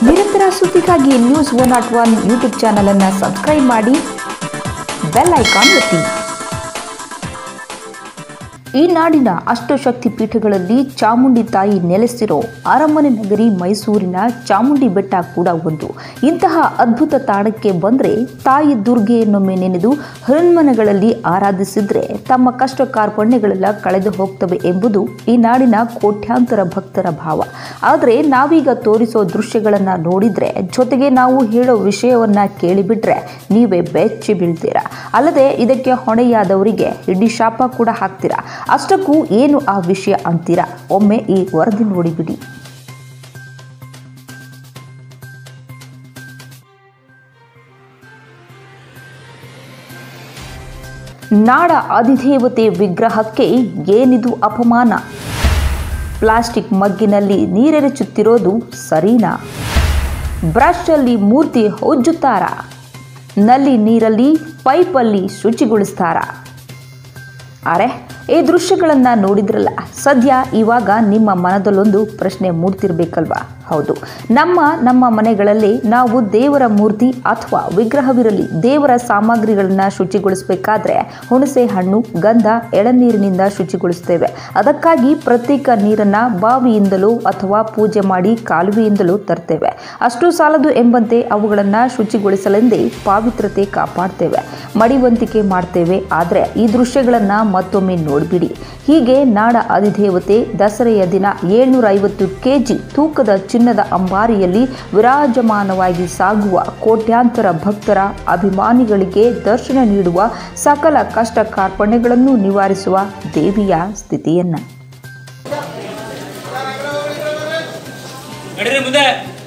ನಿರಂತರ ಸುದ್ದಿಗಾಗಿ news one not one YouTube ಚಾನಲನ್ನು ಸಬ್ಸ್ಕ್ರೈಬ್ ಮಾಡಿ ಬೆಲ್ ಐಕಾನ್ ಒತ್ತಿ ಈ ನಾಡಿನ ಅಷ್ಟಶಕ್ತಿ ಪೀಠಗಳಲ್ಲಿ ಚಾಮುಂಡಿ ತಾಯಿ ನೆಲೆಸಿರೋ ಅರಮನೆ ನಗರಿ ಮೈಸೂರಿನ ಚಾಮುಂಡಿ ಬೆಟ್ಟ ಕೂಡ ಒಂದು ಇಂತಹ ಅದ್ಭುತ ತಾಣಕ್ಕೆ ಬಂದರೆ ತಾಯಿ ದುರ್ಗೆಯನ್ನೊಮ್ಮೆ ನೆನೆದು ಹೃನ್ಮನಗಳಲ್ಲಿ ಆರಾಧಿಸಿದ್ರೆ ತಮ್ಮ ಕಷ್ಟ ಕಾರ್ಪಣ್ಯಗಳೆಲ್ಲ ಕಳೆದು ಹೋಗ್ತವೆ ಎಂಬುದು ಈ ನಾಡಿನ ಕೋಟ್ಯಾಂತರ ಭಕ್ತರ ಭಾವ ಆದರೆ ನಾವೀಗ ತೋರಿಸೋ ದೃಶ್ಯಗಳನ್ನು ನೋಡಿದ್ರೆ ಜೊತೆಗೆ ನಾವು ಹೇಳೋ ವಿಷಯವನ್ನ ಕೇಳಿಬಿಟ್ರೆ ನೀವೇ ಬೆಚ್ಚಿ ಬೀಳ್ತೀರಾ ಅಲ್ಲದೆ ಇದಕ್ಕೆ ಹೊಣೆಯಾದವರಿಗೆ ಇಡೀ ಶಾಪ ಕೂಡ ಹಾಕ್ತೀರಾ ಅಷ್ಟಕ್ಕೂ ಏನು ಆ ವಿಷಯ ಅಂತೀರಾ ಒಮ್ಮೆ ಈ ವರದಿ ನೋಡಿಬಿಡಿ ನಾಡ ಅಧಿದೇವತೆ ವಿಗ್ರಹಕ್ಕೆ ಏನಿದು ಅಪಮಾನ ಪ್ಲಾಸ್ಟಿಕ್ ಮಗ್ಗಿನಲ್ಲಿ ನೀರೆರಚುತ್ತಿರೋದು ಸರಿನಾ ಬ್ರಷಲ್ಲಿ ಮೂರ್ತಿ ಹೊಜ್ಜುತ್ತಾರಾ ನಲ್ಲಿ ನೀರಲ್ಲಿ ಪೈಪಲ್ಲಿ ಶುಚಿಗೊಳಿಸ್ತಾರಾ ಅರೆ ಈ ದೃಶ್ಯಗಳನ್ನು ನೋಡಿದ್ರಲ್ಲ ಸದ್ಯ ಇವಾಗ ನಿಮ್ಮ ಮನದಲ್ಲೊಂದು ಪ್ರಶ್ನೆ ಮೂಡ್ತಿರ್ಬೇಕಲ್ವಾ ಹೌದು ನಮ್ಮ ನಮ್ಮ ಮನೆಗಳಲ್ಲಿ ನಾವು ದೇವರ ಮೂರ್ತಿ ಅಥವಾ ವಿಗ್ರಹವಿರಲಿ ದೇವರ ಸಾಮಗ್ರಿಗಳನ್ನು ಶುಚಿಗೊಳಿಸಬೇಕಾದ್ರೆ ಹುಣಸೆ ಹಣ್ಣು ಗಂಧ ಎಳನೀರಿನಿಂದ ಶುಚಿಗೊಳಿಸ್ತೇವೆ ಅದಕ್ಕಾಗಿ ಪ್ರತ್ಯೇಕ ನೀರನ್ನು ಬಾವಿಯಿಂದಲೋ ಅಥವಾ ಪೂಜೆ ಮಾಡಿ ಕಾಲುವೆಯಿಂದಲೋ ತರ್ತೇವೆ ಅಷ್ಟು ಸಾಲದು ಎಂಬಂತೆ ಅವುಗಳನ್ನು ಶುಚಿಗೊಳಿಸಲೆಂದೇ ಪಾವಿತ್ರತೆ ಕಾಪಾಡ್ತೇವೆ ಮಡಿವಂತಿಕೆ ಮಾಡ್ತೇವೆ ಆದರೆ ಈ ದೃಶ್ಯಗಳನ್ನು ಮತ್ತೊಮ್ಮೆ ನೋಡಿಬಿಡಿ ಹೀಗೆ ನಾಡ ಅಧಿದೇವತೆ ದಸರೆಯ ದಿನ ಏಳ್ನೂರ ಐವತ್ತು ಕೆಜಿ ತೂಕದ ಚಿನ್ನದ ಅಂಬಾರಿಯಲ್ಲಿ ವಿರಾಜಮಾನವಾಗಿ ಸಾಗುವ ಕೋಟ್ಯಾಂತರ ಭಕ್ತರ ಅಭಿಮಾನಿಗಳಿಗೆ ದರ್ಶನ ನೀಡುವ ಸಕಲ ಕಷ್ಟ ಕಾರ್ಪಣ್ಯಗಳನ್ನು ನಿವಾರಿಸುವ ದೇವಿಯ ಸ್ಥಿತಿಯನ್ನ ನಡೀರಿ ಮುಂದೆ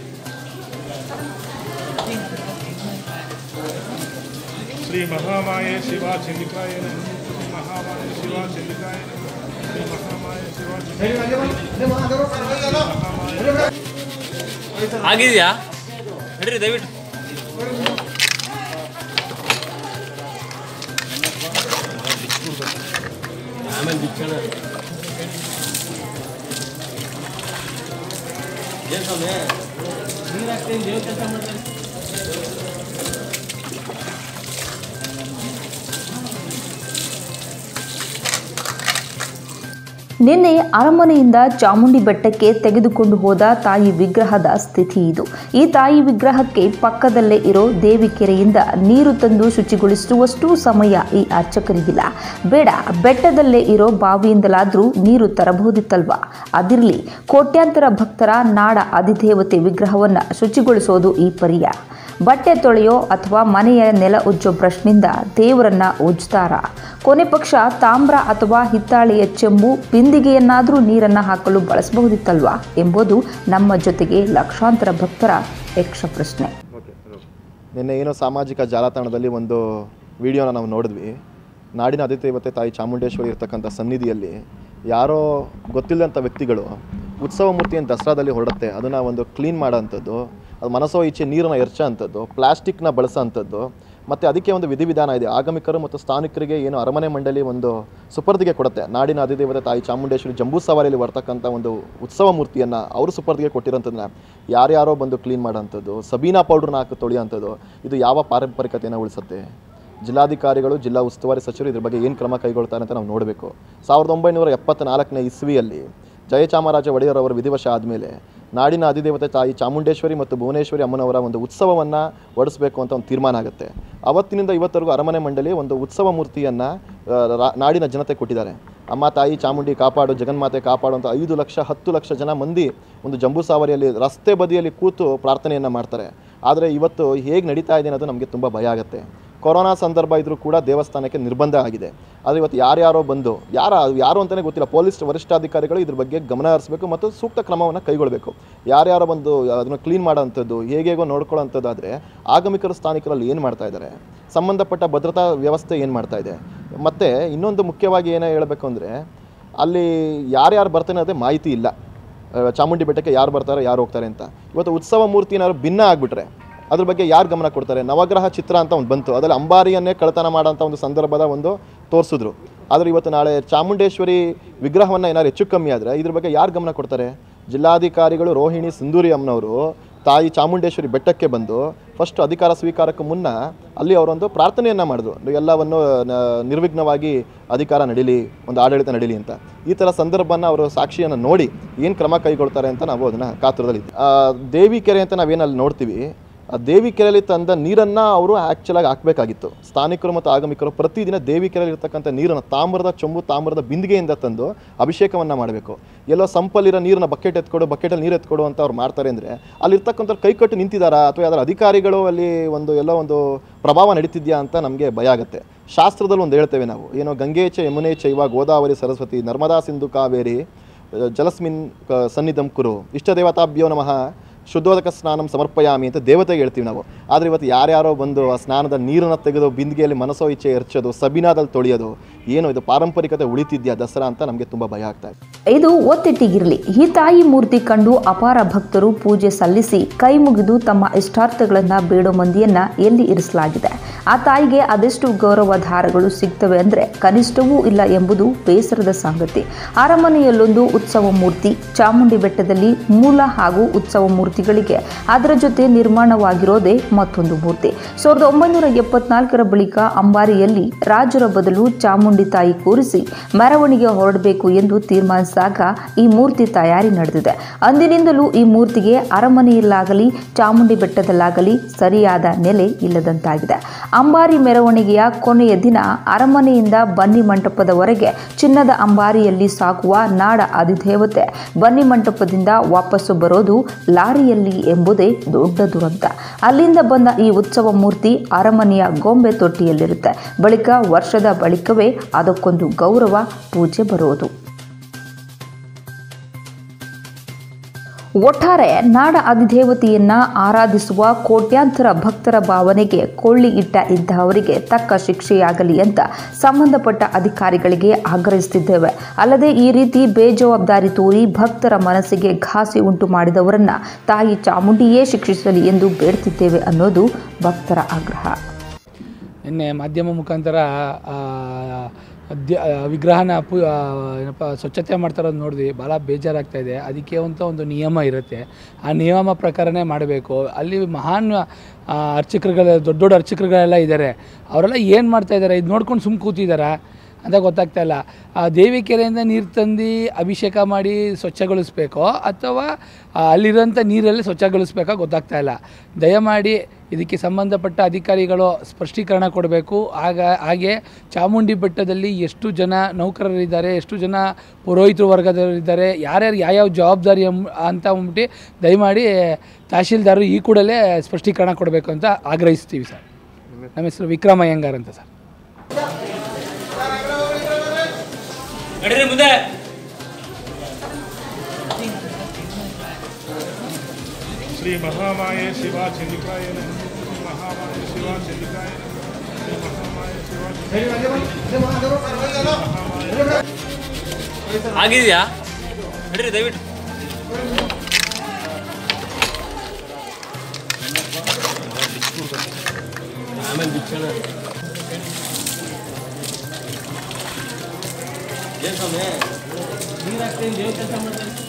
ಶ್ರೀ ಮಹಾಮಾಯೆ ಶಿವ ಚಂಡಿಕಾಯ ನಮಃ. ಶ್ರೀ ಮಹಾಮಾಯೆ ಶಿವ ಚಂಡಿಕಾಯ ನಮಃ. ಶ್ರೀ ಮಹಾಮಾಯೆ ಶಿವ ಆಗಿದೆಯಾ ನಡೀರಿ ದಯವಿಟ್ಟು ಆಮೇಲೆ ಬಿಚ್ಚಣ ಏನ್ ಸ್ವಾಮಿ ನೀರು ಹಾಕ್ತೀನಿ ದೇವ್ರ ಕೆಲಸ ಮಾಡ್ತಾರೆ ನಿನ್ನೆ ಅರಮನೆಯಿಂದ ಚಾಮುಂಡಿ ಬೆಟ್ಟಕ್ಕೆ ತೆಗೆದುಕೊಂಡು ಹೋದ ತಾಯಿ ವಿಗ್ರಹದ ಸ್ಥಿತಿ ಇದು ಈ ತಾಯಿ ವಿಗ್ರಹಕ್ಕೆ ಪಕ್ಕದಲ್ಲೇ ಇರೋ ದೇವಿ ಕೆರೆಯಿಂದ ನೀರು ತಂದು ಶುಚಿಗೊಳಿಸುವಷ್ಟು ಸಮಯ ಈ ಅರ್ಚಕರಿಗಿಲ್ಲ ಬೇಡ ಬೆಟ್ಟದಲ್ಲೇ ಇರೋ ಬಾವಿಯಿಂದಲಾದರೂ ನೀರು ತರಬಹುದಿತ್ತಲ್ವಾ ಅದಿರಲಿ ಕೋಟ್ಯಾಂತರ ಭಕ್ತರ ನಾಡ ಅಧಿದೇವತೆ ವಿಗ್ರಹವನ್ನು ಶುಚಿಗೊಳಿಸೋದು ಈ ಪರಿಯ ಬಟ್ಟೆ ತೊಳೆಯೋ ಅಥವಾ ಮನೆಯ ನೆಲ ಉಜ್ಜೋ ಬ್ರಷ್ನಿಂದ ದೇವರನ್ನ ಉಜ್ತಾರ ಕೊನೆ ಪಕ್ಷ ತಾಮ್ರ ಅಥವಾ ಹಿತ್ತಾಳೆಯ ಚೆಂಬು ಬಿಂದಿಗೆಯನ್ನಾದರೂ ನೀರನ್ನು ಹಾಕಲು ಬಳಸಬಹುದಿತ್ತಲ್ವಾ ಎಂಬುದು ನಮ್ಮ ಜೊತೆಗೆ ಲಕ್ಷಾಂತರ ಭಕ್ತರ ಯಕ್ಷ ಪ್ರಶ್ನೆ ನಿನ್ನೆ ಏನೋ ಸಾಮಾಜಿಕ ಜಾಲತಾಣದಲ್ಲಿ ಒಂದು ವಿಡಿಯೋನ ನಾವು ನೋಡಿದ್ವಿ ನಾಡಿನ ಅಧಿದೇವತೆ ತಾಯಿ ಚಾಮುಂಡೇಶ್ವರಿ ಇರ್ತಕ್ಕಂಥ ಸನ್ನಿಧಿಯಲ್ಲಿ ಯಾರೋ ಗೊತ್ತಿಲ್ಲದಂಥ ವ್ಯಕ್ತಿಗಳು ಉತ್ಸವ ಮೂರ್ತಿಯನ್ನು ದಸರಾದಲ್ಲಿ ಹೊರಡುತ್ತೆ ಅದನ್ನು ಒಂದು ಕ್ಲೀನ್ ಮಾಡೋಂಥದ್ದು ಅದು ಮನಸ್ಸೋ ಈಚೆ ನೀರನ್ನು ಎರಚೋ ಅಂಥದ್ದು ಪ್ಲಾಸ್ಟಿಕ್ನ ಬಳಸೋ ಅಂಥದ್ದು ಮತ್ತು ಅದಕ್ಕೆ ಒಂದು ವಿಧಿವಿಧಾನ ಇದೆ ಆಗಮಿಕರು ಮತ್ತು ಸ್ಥಾನಿಕರಿಗೆ ಏನು ಅರಮನೆ ಮಂಡಳಿ ಒಂದು ಸುಪರ್ದಿಗೆ ಕೊಡುತ್ತೆ ನಾಡಿನ ಅಧಿದೇವತೆ ತಾಯಿ ಚಾಮುಂಡೇಶ್ವರಿ ಜಂಬೂ ಸವಾರಿಯಲ್ಲಿ ಬರ್ತಕ್ಕಂಥ ಒಂದು ಉತ್ಸವ ಮೂರ್ತಿಯನ್ನು ಅವರು ಸುಪರ್ದಿಗೆ ಕೊಟ್ಟಿರೋಂಥದ್ದನ್ನ ಯಾರ್ಯಾರೋ ಬಂದು ಕ್ಲೀನ್ ಮಾಡೋಂಥದ್ದು ಸಬೀನಾ ಪೌಡ್ರನ್ನ ಹಾಕಿ ತೊಳೆಯೋಂಥದ್ದು ಇದು ಯಾವ ಪಾರಂಪರಿಕತೆಯನ್ನು ಉಳಿಸುತ್ತೆ ಜಿಲ್ಲಾಧಿಕಾರಿಗಳು ಜಿಲ್ಲಾ ಉಸ್ತುವಾರಿ ಸಚಿವರು ಇದ್ರ ಬಗ್ಗೆ ಏನು ಕ್ರಮ ಕೈಗೊಳ್ತಾರೆ ಅಂತ ನಾವು ನೋಡಬೇಕು ಸಾವಿರದ ಒಂಬೈನೂರ ಎಪ್ಪತ್ನಾಲ್ಕನೇ ಇಸ್ವಿಯಲ್ಲಿ ಜಯಚಾಮರಾಜ ಒಡೆಯರ್ ಅವರ ವಿಧಿವಶ ಆದಮೇಲೆ ನಾಡಿನ ಅಧಿದೇವತೆ ತಾಯಿ ಚಾಮುಂಡೇಶ್ವರಿ ಮತ್ತು ಭುವನೇಶ್ವರಿ ಅಮ್ಮನವರ ಒಂದು ಉತ್ಸವವನ್ನು ಒಡಿಸ್ಬೇಕು ಅಂತ ಒಂದು ತೀರ್ಮಾನ ಆಗುತ್ತೆ ಅವತ್ತಿನಿಂದ ಇವತ್ತರೆಗೂ ಅರಮನೆ ಮಂಡಳಿ ಒಂದು ಉತ್ಸವ ಮೂರ್ತಿಯನ್ನು ನಾಡಿನ ಜನತೆ ಕೊಟ್ಟಿದ್ದಾರೆ ಅಮ್ಮ ತಾಯಿ ಚಾಮುಂಡಿ ಕಾಪಾಡು ಜಗನ್ಮಾತೆ ಕಾಪಾಡು ಅಂತ ಐದು ಲಕ್ಷ ಹತ್ತು ಲಕ್ಷ ಜನ ಮಂದಿ ಒಂದು ಜಂಬೂ ಸಾವರಿಯಲ್ಲಿ ರಸ್ತೆ ಬದಿಯಲ್ಲಿ ಕೂತು ಪ್ರಾರ್ಥನೆಯನ್ನು ಮಾಡ್ತಾರೆ ಆದರೆ ಇವತ್ತು ಹೇಗೆ ನಡೀತಾ ಇದೆ ಅನ್ನೋದು ನಮಗೆ ತುಂಬ ಭಯ ಆಗುತ್ತೆ ಕೊರೋನಾ ಸಂದರ್ಭ ಇದ್ರೂ ಕೂಡ ದೇವಸ್ಥಾನಕ್ಕೆ ನಿರ್ಬಂಧ ಆಗಿದೆ ಆದರೆ ಇವತ್ತು ಯಾರ್ಯಾರೋ ಬಂದು ಯಾರ ಯಾರು ಅಂತಲೇ ಗೊತ್ತಿಲ್ಲ ಪೊಲೀಸ್ ವರಿಷ್ಠಾಧಿಕಾರಿಗಳು ಇದ್ರ ಬಗ್ಗೆ ಗಮನ ಹರಿಸಬೇಕು ಮತ್ತು ಸೂಕ್ತ ಕ್ರಮವನ್ನು ಕೈಗೊಳ್ಳಬೇಕು ಯಾರ್ಯಾರೋ ಬಂದು ಅದನ್ನು ಕ್ಲೀನ್ ಮಾಡೋಂಥದ್ದು ಹೇಗೇಗೋ ನೋಡ್ಕೊಳ್ಳೋಂಥದ್ದಾದರೆ ಆಗಮಿಕರು ಸ್ಥಾನಿಕರಲ್ಲಿ ಏನು ಮಾಡ್ತಾ ಇದ್ದಾರೆ ಸಂಬಂಧಪಟ್ಟ ಭದ್ರತಾ ವ್ಯವಸ್ಥೆ ಏನು ಮಾಡ್ತಾ ಇದೆ ಮತ್ತು ಇನ್ನೊಂದು ಮುಖ್ಯವಾಗಿ ಏನೋ ಹೇಳಬೇಕು ಅಂದರೆ ಅಲ್ಲಿ ಯಾರ್ಯಾರು ಬರ್ತಾನೆ ಅದೇ ಮಾಹಿತಿ ಇಲ್ಲ ಆ, ಚಾಮುಂಡಿ ಬೆಟ್ಟಕ್ಕೆ ಯಾರು ಬರ್ತಾರೆ ಯಾರು ಹೋಗ್ತಾರೆ ಅಂತ ಇವತ್ತು ಉತ್ಸವ ಮೂರ್ತಿ ಏನಾದ್ರು ಭಿನ್ನ ಆಗಿಬಿಟ್ರೆ ಅದ್ರ ಬಗ್ಗೆ ಯಾರು ಗಮನ ಕೊಡ್ತಾರೆ ನವಗ್ರಹ ಚಿತ್ರ ಅಂತ ಒಂದು ಬಂತು ಅದರಲ್ಲಿ ಅಂಬಾರಿಯನ್ನೇ ಕಳ್ತನ ಮಾಡೋಂಥ ಒಂದು ಸಂದರ್ಭದ ಒಂದು ತೋರಿಸಿದ್ರು ಆದರೆ ಇವತ್ತು ನಾಳೆ ಚಾಮುಂಡೇಶ್ವರಿ ವಿಗ್ರಹವನ್ನು ಏನಾದ್ರು ಹೆಚ್ಚು ಕಮ್ಮಿ ಆದರೆ ಇದ್ರ ಬಗ್ಗೆ ಯಾರು ಗಮನ ಕೊಡ್ತಾರೆ ಜಿಲ್ಲಾಧಿಕಾರಿಗಳು ರೋಹಿಣಿ ಸಿಂಧೂರಿ ಅಮ್ಮನವರು ತಾಯಿ ಚಾಮುಂಡೇಶ್ವರಿ ಬೆಟ್ಟಕ್ಕೆ ಬಂದು ಫಸ್ಟ್ ಅಧಿಕಾರ ಸ್ವೀಕಾರಕ್ಕೆ ಮುನ್ನ ಅಲ್ಲಿ ಅವರೊಂದು ಪ್ರಾರ್ಥನೆಯನ್ನು ಮಾಡಿದ್ರು ಎಲ್ಲವನ್ನು ನ- ನಿರ್ವಿಘ್ನವಾಗಿ ಅಧಿಕಾರ ನಡೀಲಿ ಒಂದು ಆಡಳಿತ ನಡೀಲಿ ಅಂತ ಈ ಥರ ಸಂದರ್ಭನ ಅವರು ಸಾಕ್ಷಿಯನ್ನು ನೋಡಿ ಏನು ಕ್ರಮ ಕೈಗೊಳ್ತಾರೆ ಅಂತ ನಾವು ಅದನ್ನು ಕಾತುರದಲ್ಲಿ ದೇವಿ ಕೆರೆ ಅಂತ ನಾವೇನಲ್ಲಿ ನೋಡ್ತೀವಿ ಆ ದೇವಿ ಕೆರೆಯಲ್ಲಿ ತಂದ ನೀರನ್ನು ಅವರು ಆ್ಯಕ್ಚುಲಾಗಿ ಹಾಕಬೇಕಾಗಿತ್ತು ಸ್ಥಾನಿಕರು ಮತ್ತು ಆಗಮಿಕರು ಪ್ರತಿದಿನ ದೇವಿ ಕೆರೆಯಲ್ಲಿ ಇರ್ತಕ್ಕಂಥ ನೀರನ್ನು ತಾಮ್ರದ ಚೊಂಬು ತಾಮ್ರದ ಬಿಂದಿಗೆಯಿಂದ ತಂದು ಅಭಿಷೇಕವನ್ನು ಮಾಡಬೇಕು ಎಲ್ಲೋ ಸಂಪಲ್ಲಿರೋ ನೀರನ್ನ ಬಕೆಟ್ ಎತ್ಕೊಡು ಬಕೆಟಲ್ಲಿ ನೀರು ಎತ್ಕೊಡು ಅಂತ ಅವ್ರು ಮಾಡ್ತಾರೆ ಅಂದರೆ ಅಲ್ಲಿರ್ತಕ್ಕಂಥ ಕೈ ಕಟ್ಟು ನಿಂತಿದ್ದಾರಾ ಅಥವಾ ಯಾವ್ದಾರು ಅಧಿಕಾರಿಗಳು ಅಲ್ಲಿ ಒಂದು ಎಲ್ಲೋ ಒಂದು ಪ್ರಭಾವ ನಡೀತಿದ್ಯಾ ಅಂತ ನಮಗೆ ಭಯ ಆಗುತ್ತೆ ಶಾಸ್ತ್ರದಲ್ಲಿ ಒಂದು ಹೇಳ್ತೇವೆ ನಾವು ಏನೋ ಗಂಗೇಚ ಯಮುನೆ ಚೈವ ಗೋದಾವರಿ ಸರಸ್ವತಿ ನರ್ಮದಾ ಸಿಂಧು ಕಾವೇರಿ ಅಹ್, ಜಲಸ್ಮಿನ್ ಕ- ಸನ್ನಿಧಂ ಕುರು ಇಷ್ಟ ದೇವತಾಭ್ಯೋ ನಮಃ ಶುದ್ಧೋದಕ ಸ್ನಾನಂ ಸಮರ್ಪಯಾಮಿ ಅಂತ ದೇವತೆಗೆ ಹೇಳ್ತೀವಿ ನಾವು ಆದರೆ ಇವತ್ತು ಯಾರ್ಯಾರೋ ಬಂದು ಆ ಸ್ನಾನದ ನೀರನ್ನು ತೆಗೆದು ಬಿಂದಿಗೆಯಲ್ಲಿ ಮನಸೋ ಇಚ್ಛೆ ಎರಚೋದು ಸಬಿನಾದಲ್ಲಿ ತೊಳೆಯೋದು ಏನು ಇದು ಪಾರಂಪರಿಕತೆ ಉಳಿತಿದ್ಯಾ ದಸರಾ ಅಂತ ನಮಗೆ ತುಂಬ ಭಯ ಆಗ್ತಾ ಇದೆ ಇದು ಒತ್ತಿಟ್ಟಿಗಿರಲಿ ಈ ತಾಯಿ ಮೂರ್ತಿ ಕಂಡು ಅಪಾರ ಭಕ್ತರು ಪೂಜೆ ಸಲ್ಲಿಸಿ ಕೈ ಮುಗಿದು ತಮ್ಮ ಇಷ್ಟಾರ್ಥಗಳನ್ನು ಬೇಡೋ ಮಂದಿಯನ್ನ ಎಲ್ಲಿ ಇರಿಸಲಾಗಿದೆ ಆ ತಾಯಿಗೆ ಅದೆಷ್ಟು ಗೌರವಧಾರಗಳು ಸಿಗ್ತವೆ ಅಂದರೆ ಕನಿಷ್ಠವೂ ಇಲ್ಲ ಎಂಬುದು ಬೇಸರದ ಸಂಗತಿ ಅರಮನೆಯಲ್ಲೊಂದು ಉತ್ಸವ ಮೂರ್ತಿ ಚಾಮುಂಡಿ ಬೆಟ್ಟದಲ್ಲಿ ಮೂಲ ಹಾಗೂ ಉತ್ಸವ ಮೂರ್ತಿಗಳಿಗೆ ಅದರ ಜೊತೆ ನಿರ್ಮಾಣವಾಗಿರೋದೇ ಮತ್ತೊಂದು ಮೂರ್ತಿ ಸಾವಿರದ ಒಂಬೈನೂರ ಎಪ್ಪತ್ನಾಲ್ಕರ ಬಳಿಕ ಅಂಬಾರಿಯಲ್ಲಿ ರಾಜರ ಬದಲು ಚಾಮುಂಡಿ ತಾಯಿ ಕೂರಿಸಿ ಮೆರವಣಿಗೆ ಹೊರಡಬೇಕು ಎಂದು ತೀರ್ಮಾನಿಸಿದಾಗ ಈ ಮೂರ್ತಿ ತಯಾರಿ ನಡೆದಿದೆ ಅಂದಿನಿಂದಲೂ ಈ ಮೂರ್ತಿಗೆ ಅರಮನೆಯಲ್ಲಾಗಲಿ ಚಾಮುಂಡಿ ಬೆಟ್ಟದಲ್ಲಾಗಲಿ ಸರಿಯಾದ ನೆಲೆ ಇಲ್ಲದಂತಾಗಿದೆ ಅಂಬಾರಿ ಮೆರವಣಿಗೆಯ ಕೊನೆಯ ದಿನ ಅರಮನೆಯಿಂದ ಬನ್ನಿ ಮಂಟಪದವರೆಗೆ ಚಿನ್ನದ ಅಂಬಾರಿಯಲ್ಲಿ ಸಾಗುವ ನಾಡ ಅಧಿದೇವತೆ ಬನ್ನಿ ಮಂಟಪದಿಂದ ವಾಪಸ್ಸು ಬರೋದು ಲಾರಿಯಲ್ಲಿ ಎಂಬುದೇ ದೊಡ್ಡ ದುರಂತ ಅಲ್ಲಿಂದ ಬಂದ ಈ ಉತ್ಸವ ಮೂರ್ತಿ ಅರಮನೆಯ ಗೊಂಬೆ ತೊಟ್ಟಿಯಲ್ಲಿರುತ್ತೆ ಬಳಿಕ ವರ್ಷದ ಬಳಿಕವೇ ಅದಕ್ಕೊಂದು ಗೌರವ ಪೂಜೆ ಬರುವುದು ಒಟ್ಟಾರೆ ನಾಡ ಅಧಿದೇವತೆಯನ್ನ ಆರಾಧಿಸುವ ಕೋಟ್ಯಾಂತರ ಭಕ್ತರ ಭಾವನೆಗೆ ಕೊಳ್ಳಿ ಇಟ್ಟ ಇಂತಹವರಿಗೆ ತಕ್ಕ ಶಿಕ್ಷೆಯಾಗಲಿ ಅಂತ ಸಂಬಂಧಪಟ್ಟ ಅಧಿಕಾರಿಗಳಿಗೆ ಆಗ್ರಹಿಸುತ್ತಿದ್ದೇವೆ ಅಲ್ಲದೆ ಈ ರೀತಿ ಬೇಜವಾಬ್ದಾರಿ ತೋರಿ ಭಕ್ತರ ಮನಸ್ಸಿಗೆ ಘಾಸಿ ಉಂಟು ಮಾಡಿದವರನ್ನ ತಾಯಿ ಚಾಮುಂಡಿಯೇ ಶಿಕ್ಷಿಸಲಿ ಎಂದು ಬೇಡ್ತಿದ್ದೇವೆ ಅನ್ನೋದು ಭಕ್ತರ ಆಗ್ರಹ ನಿನ್ನೆ ಮಾಧ್ಯಮ ಮುಖಾಂತರ ಆ, ದ್ಯ- ಆ, ವಿಗ್ರಹನ ಪು ಆ, ಏನಪ್ಪ ಸ್ವಚ್ಛತೆ ಮಾಡ್ತಾ ಇರೋದು ನೋಡಿದ್ವಿ ಭಾಳ ಬೇಜಾರಾಗ್ತಾ ಇದೆ ಅದಕ್ಕೆ ಅಂತ ಒಂದು ನಿಯಮ ಇರುತ್ತೆ ಆ ನಿಯಮ ಪ್ರಕಾರನೇ ಮಾಡಬೇಕು ಅಲ್ಲಿ ಮಹಾನ್ ಆ, ಅರ್ಚಕರುಗಳ ದೊಡ್ಡ ದೊಡ್ಡ ಅರ್ಚಕರುಗಳೆಲ್ಲ ಇದ್ದಾರೆ ಅವರೆಲ್ಲ ಏನು ಮಾಡ್ತಾ ಇದ್ದಾರೆ ಇದು ನೋಡ್ಕೊಂಡು ಸುಮ್ಮ ಕೂತಿದ್ದಾರಾ ಅಂತ ಗೊತ್ತಾಗ್ತಾ ಇಲ್ಲ ಆ ದೇವಿ ಕೆರೆಯಿಂದ ನೀರು ತಂದು ಅಭಿಷೇಕ ಮಾಡಿ ಸ್ವಚ್ಛಗೊಳಿಸ್ಬೇಕೋ ಅಥವಾ ಆ, ಅಲ್ಲಿರೋಂಥ ನೀರಲ್ಲಿ ಸ್ವಚ್ಛಗೊಳಿಸ್ಬೇಕೋ ಗೊತ್ತಾಗ್ತಾ ಇಲ್ಲ ದಯಮಾಡಿ ಇದಕ್ಕೆ ಸಂಬಂಧಪಟ್ಟ ಅಧಿಕಾರಿಗಳು ಸ್ಪಷ್ಟೀಕರಣ ಕೊಡಬೇಕು ಆಗ ಹಾಗೆ ಚಾಮುಂಡಿ ಬೆಟ್ಟದಲ್ಲಿ ಎಷ್ಟು ಜನ ನೌಕರರಿದ್ದಾರೆ ಎಷ್ಟು ಜನ ಪುರೋಹಿತರ ವರ್ಗದವರಿದ್ದಾರೆ ಯಾರ್ಯಾರು ಯಾವ್ಯಾವ ಜವಾಬ್ದಾರಿ ಎಂಬ ಅಂತ ಅಂದ್ಬಿಟ್ಟು ದಯಮಾಡಿ ತಹಶೀಲ್ದಾರರು ಈ ಕೂಡಲೇ ಸ್ಪಷ್ಟೀಕರಣ ಕೊಡಬೇಕು ಅಂತ ಆಗ್ರಹಿಸ್ತೀವಿ ಸರ್ ನಮ್ಮ ಹೆಸರು ವಿಕ್ರಮ ಅಯ್ಯಂಗಾರ್ ಅಂತ ಸರ್ ನಡೀರಿ ಮುಂದೆ ಶ್ರೀ ಮಹಾಮಾಯೆ ಶಿವ ಚಂಡಿಕಾಯ ನಮಃ. ಶ್ರೀ ಮಹಾಮಾಯೆ ಶಿವ ಚಂಡಿಕಾಯ ನಮಃ. ಶ್ರೀ ಮಹಾಮಾಯೆ ಶಿವ ಆಗಿದೆಯಾ ನಡೀರಿ ದಯವಿಟ್ಟು ಆಮೇಲೆ ಭಿಕ್ಷಣ ಏನು ಸ್ವಾಮಿ ನೀರು ಹಾಕ್ತೀನಿ ದೇವ್ರ ಕೆಲಸ ಮಾಡ್ತಾರೆ